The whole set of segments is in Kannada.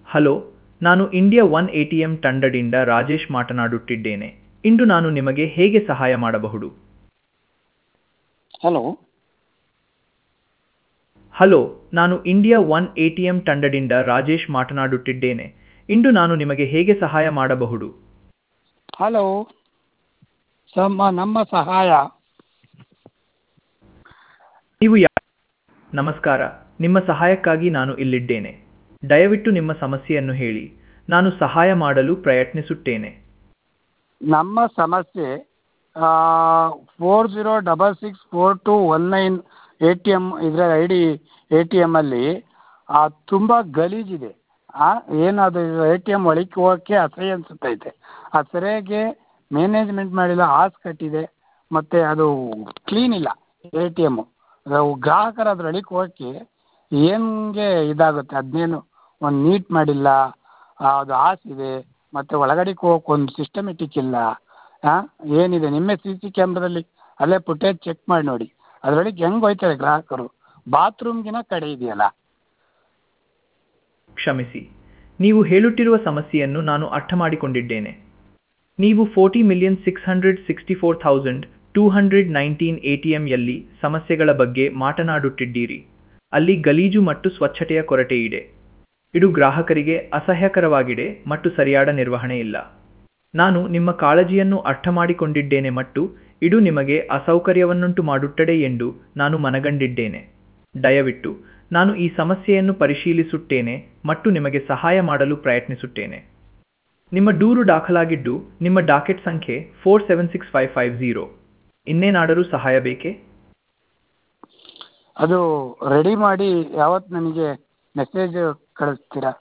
ಹಲೋ ನಾನು India One A T M ತಂಡದಿಂದ ರಾಜೇಶ್ ಮಾತನಾಡುತ್ತಿದ್ದೇನೆ ಇಂದು ನಾನು ನಿಮಗೆ ಹೇಗೆ ಸಹಾಯ ಮಾಡಬಹುದು ಹಲೋ ಹಲೋ ನಾನು India One A T M ತಂಡದಿಂದ ರಾಜೇಶ್ ಮಾತನಾಡುತ್ತಿದ್ದೇನೆ ಇಂದು ನಾನು ನಿಮಗೆ ಹೇಗೆ ಸಹಾಯ ಮಾಡಬಹುದು ಹಲೋ ಸಮ ನಮ್ಮ ಸಹಾಯ ನೀವು ಯಾ ನಮಸ್ಕಾರ ನಿಮ್ಮ ಸಹಾಯಕ್ಕಾಗಿ ನಾನು ಇಲ್ಲಿದ್ದೇನೆ ದಯವಿಟ್ಟು ನಿಮ್ಮ ಸಮಸ್ಯೆಯನ್ನು ಹೇಳಿ ನಾನು ಸಹಾಯ ಮಾಡಲು ಪ್ರಯತ್ನಿಸುತ್ತೇನೆ ನಮ್ಮ ಸಮಸ್ಯೆ four zero double six four two one nine A T M ಇದರ ಐ ಡಿ ಎ ಟಿ ಎಮ್ಮಲ್ಲಿ ತುಂಬ ಗಲೀಜಿದೆ ಏನದು ಎ ಟಿ ಎಮ್ ಒಳಗೆ ಹೋಗೋಕ್ಕೆ ಅಸಹ್ಯ ಅನಿಸುತ್ತೈತೆ ಅದು ಸರಿಯಾಗಿ ಮ್ಯಾನೇಜ್ಮೆಂಟ್ ಮಾಡಿಲ್ಲ ಹಾಸ್ ಕಟ್ಟಿದೆ ಮತ್ತು ಅದು ಕ್ಲೀನ್ ಇಲ್ಲ ಎ ಟಿ ಎಮ್ಮು ನಾವು ಗ್ರಾಹಕರು ಅದ್ರೊಳಗೆ ಹೋಗೋಕ್ಕೆ ಹೆಂಗೆ ಇದಾಗುತ್ತೆ ಅದನ್ನೇನು ಒಂದು ನೀಟ್ ಮಾಡಿಲ್ಲ ಅದು ಹಾಸಿದೆ ಮತ್ತು ಒಳಗಡೆಗೆ ಹೋಗೋಕ್ಕೆ ಒಂದು ಸಿಸ್ಟಮೆಟಿಕ್ ಇಲ್ಲ ಹಾಂ ಏನಿದೆ ನಿಮ್ಮೇ ಸಿ ಸಿ ಕ್ಯಾಮ್ರಾದಲ್ಲಿ ಅಲ್ಲೇ ಫುಟೇಜ್ ಚೆಕ್ ಮಾಡಿ ನೋಡಿ ಅದ್ರೊಳಗೆ ಹೆಂಗೆ ಹೋಗ್ತಾರೆ ಗ್ರಾಹಕರು ಬಾತ್ರೂಮ್ಗಿನ ಕಡೆ ಇದೆಯಲ್ಲ ಕ್ಷಮಿಸಿ ನೀವು ಹೇಳುತ್ತಿರುವ ಸಮಸ್ಯೆಯನ್ನು ನಾನು ಅರ್ಥ ಮಾಡಿಕೊಂಡಿದ್ದೇನೆ ನೀವು forty million six hundred sixty four thousand two hundred nineteen A T ಎಂಯಲ್ಲಿ ಸಮಸ್ಯೆಗಳ ಬಗ್ಗೆ ಮಾತನಾಡುತ್ತಿದ್ದೀರಿ ಅಲ್ಲಿ ಗಲೀಜು ಮತ್ತು ಸ್ವಚ್ಛತೆಯ ಕೊರತೆ ಇದೆ ಇದು ಗ್ರಾಹಕರಿಗೆ ಅಸಹ್ಯಕರವಾಗಿದೆ ಮತ್ತು ಸರಿಯಾದ ನಿರ್ವಹಣೆ ಇಲ್ಲ ನಾನು ನಿಮ್ಮ ಕಾಳಜಿಯನ್ನು ಅರ್ಥ ಮಾಡಿಕೊಂಡಿದ್ದೇನೆ ಮತ್ತು ಇದು ನಿಮಗೆ ಅಸೌಕರ್ಯವನ್ನುಂಟು ಮಾಡುತ್ತದೆ ಎಂದು ನಾನು ಮನಗಂಡಿದ್ದೇನೆ ದಯವಿಟ್ಟು ನಾನು ಈ ಸಮಸ್ಯೆಯನ್ನು ಪರಿಶೀಲಿಸುತ್ತೇನೆ ಮತ್ತು ನಿಮಗೆ ಸಹಾಯ ಮಾಡಲು ಪ್ರಯತ್ನಿಸುತ್ತೇನೆ ನಿಮ್ಮ ದೂರು ದಾಖಲಾಗಿದ್ದು ನಿಮ್ಮ ಡಾಕೆಟ್ ಸಂಖ್ಯೆ four seven six five five zero ಇನ್ನೇನಾದರೂ ಸಹಾಯ ಬೇಕೇ ಅದು ರೆಡಿ ಮಾಡಿ ಯಾವತ್ತು ನನಗೆ ಮೆಸೇಜ್ ಕಳಿಸ್ತೀರಾ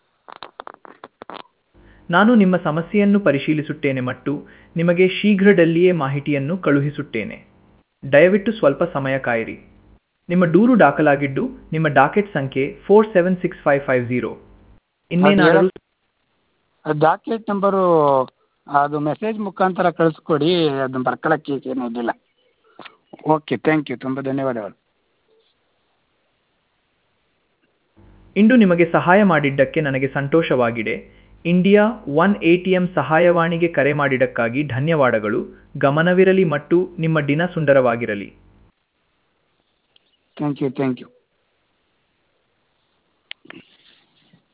ನಾನು ನಿಮ್ಮ ಸಮಸ್ಯೆಯನ್ನು ಪರಿಶೀಲಿಸುತ್ತೇನೆ ಮತ್ತು ನಿಮಗೆ ಶೀಘ್ರದಲ್ಲಿಯೇ ಮಾಹಿತಿಯನ್ನು ಕಳುಹಿಸುತ್ತೇನೆ ದಯವಿಟ್ಟು ಸ್ವಲ್ಪ ಸಮಯ ಕಾಯಿರಿ ನಿಮ್ಮ ದೂರು ದಾಖಲಾಗಿದ್ದು ನಿಮ್ಮ ಡಾಕೆಟ್ ಸಂಖ್ಯೆ four seven six five five zero ಇನ್ನೇನಾದರೂ ಡಾಕೆಟ್ ನಂಬರು ಅದು ಮೆಸೇಜ್ ಮುಖಾಂತರ ಕಳಿಸ್ಕೊಡಿ ಅದನ್ನ ಬರ್ಕೊಳಕ್ಕೆ ಏನೂ ಇದಿಲ್ಲ ಓಕೆ ಥ್ಯಾಂಕ್ ಯು ತುಂಬ ಧನ್ಯವಾದಗಳು ಇಂದು ನಿಮಗೆ ಸಹಾಯ ಮಾಡಿದ್ದಕ್ಕೆ ನನಗೆ ಸಂತೋಷವಾಗಿದೆ India One A T M ಸಹಾಯವಾಣಿಗೆ ಕರೆ ಮಾಡಿದ್ದಕ್ಕಾಗಿ ಧನ್ಯವಾದಗಳು ಗಮನವಿರಲಿ ಮತ್ತು ನಿಮ್ಮ ದಿನ ಸುಂದರವಾಗಿರಲಿ ಥ್ಯಾಂಕ್ ಯು ಥ್ಯಾಂಕ್ ಯು